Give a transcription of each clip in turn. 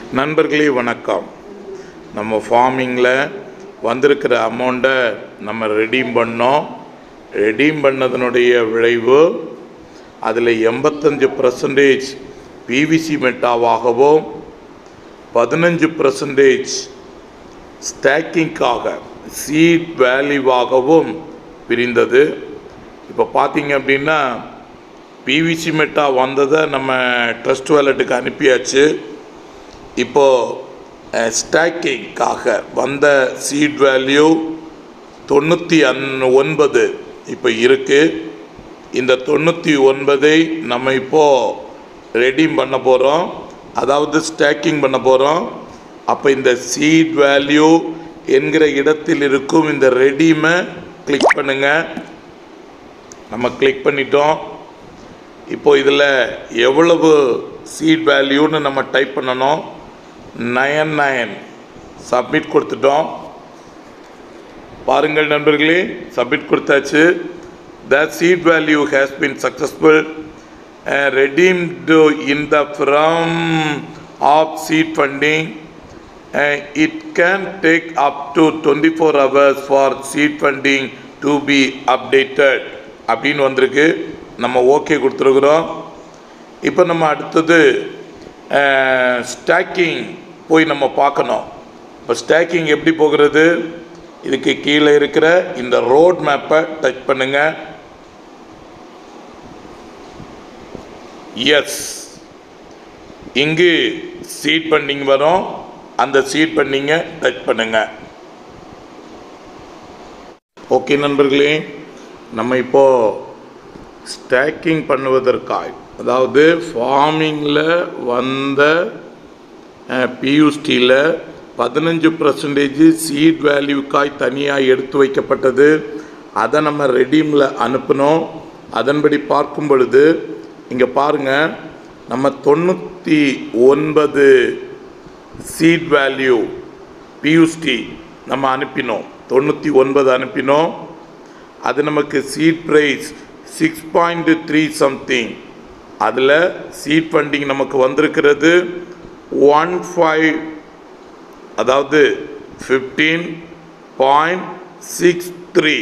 நண்பர்களே வணக்கம் நம்ம ஃபார்மிங்கில் வந்திருக்கிற அமௌண்ட்டை நம்ம ரெடீம் பண்ணோம் ரெடீம் பண்ணதனுடைய விளைவு அதில் எண்பத்தஞ்சு பர்சன்டேஜ் பிவிசி மெட்டாவாகவும் பதினஞ்சு பர்சன்டேஜ் ஸ்டாக்கிங்காக சீட் வேல்யூவாகவும் பிரிந்தது இப்போ பார்த்தீங்க அப்படின்னா பிவிசி மெட்டா வந்ததை நம்ம ட்ரஸ்ட் வேலெட்டுக்கு அனுப்பியாச்சு இப்போது ஸ்டாக்கிங்காக வந்த சீட் வேல்யூ தொண்ணூற்றி அன் ஒன்பது இப்போ இருக்குது இந்த தொண்ணூற்றி ஒன்பதை நம்ம இப்போது ரெடீம் பண்ண போகிறோம் அதாவது ஸ்டாக்கிங் பண்ண போகிறோம் அப்போ இந்த சீட் வேல்யூ என்கிற இடத்தில் இருக்கும் இந்த ரெடீமை கிளிக் பண்ணுங்கள் நம்ம கிளிக் பண்ணிட்டோம் இப்போ இதில் எவ்வளவு சீட் வேல்யூன்னு நம்ம டைப் பண்ணணும் நயன் நயன் சப்மிட் கொடுத்துட்டோம் பாருங்கள் நண்பர்களே சப்மிட் கொடுத்தாச்சு the seed value has been successful redeemed in the form of seed funding it can take up to twenty four hours for seed funding to be updated அப்படின்னு வந்திருக்கு நம்ம okay கொடுத்துருக்குறோம் இப்போ நம்ம அடுத்தது ஸ்டாக்கிங் போய் நம்ம பார்க்கணும் இப்போ ஸ்டாக்கிங் எப்படி போகிறது இதுக்கு கீழே இருக்கிற இந்த ரோட் மேப்பை டச் பண்ணுங்க எஸ் இங்கு சீட் பண்ணிங் வரும் அந்த சீட் பண்ணிங்க டச் பண்ணுங்க ஓகே நண்பர்களே நம்ம இப்போ ஸ்டாக்கிங் பண்ணுவதற்காய் அதாவது ஃபார்மிங்கில் வந்த பியூஸ்டியில் பதினஞ்சு பர்சன்டேஜ் சீட் வேல்யூக்காய் தனியாக எடுத்து வைக்கப்பட்டது அதை நம்ம ரெடீமில் அனுப்பினோம் அதன்படி பார்க்கும் பொழுது இங்கே பாருங்கள் நம்ம தொண்ணூற்றி ஒன்பது சீட் வேல்யூ பியூஸ்டி நம்ம அனுப்பினோம் தொண்ணூற்றி ஒன்பது அனுப்பினோம் அது நமக்கு seed price six point three something அதில் சீட் ஃபண்டிங் நமக்கு வந்திருக்கிறது ஒன் ஃபைவ் அதாவது fifteen point six three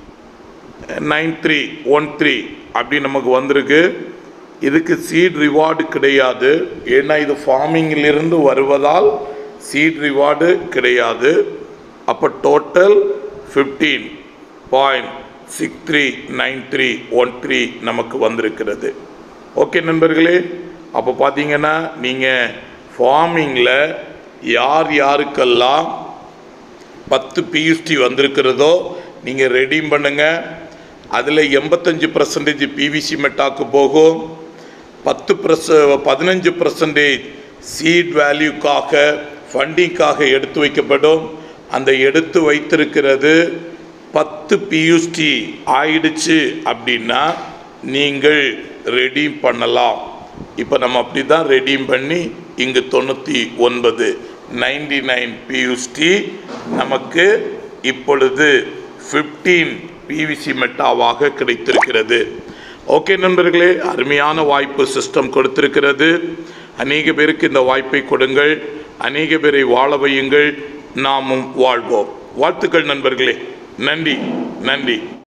nine three one three அப்படி நமக்கு வந்திருக்கு இதுக்கு சீட் ரிவார்டு கிடையாது ஏன்னா இது ஃபார்மிங்கிலிருந்து வருவதால் சீட் ரிவார்டு கிடையாது அப்போ total fifteen point six three nine three one three நமக்கு வந்திருக்கிறது ஓகே நண்பர்களே அப்போ பார்த்தீங்கன்னா நீங்கள் ஃபார்மிங்கில் யார் யாருக்கெல்லாம் பத்து பியூஸ்டி வந்திருக்கிறதோ நீங்கள் ரெடீம் பண்ணுங்கள் அதில் எண்பத்தஞ்சு பர்சன்டேஜ் பிவிசி மெட்டாக்கு போகும் பத்து ப்ரெஸ் பதினஞ்சு பர்சன்டேஜ் சீட் வேல்யூக்காக ஃபண்டிங்காக எடுத்து வைக்கப்படும் அந்த எடுத்து வைத்திருக்கிறது பத்து பியூஸ்டி ஆயிடுச்சு அப்படின்னா நீங்கள் ரெடீம் பண்ணலாம் இப்போ நம்ம அப்படி தான் ரெடீம் பண்ணி இங்கு தொண்ணூற்றி ஒன்பது நைன்டி நைன் பியூஸ்டி நமக்கு இப்பொழுது ஃபிஃப்டீன் பிவிசி மெட்டாவாக கிடைத்திருக்கிறது ஓகே நண்பர்களே அருமையான வாய்ப்பு சிஸ்டம் கொடுத்திருக்கிறது அநேக பேருக்கு இந்த வாய்ப்பை கொடுங்கள் அநேக பேரை வாழ வையுங்கள் நாமும் வாழ்வோம் வாழ்த்துக்கள் நண்பர்களே நன்றி நன்றி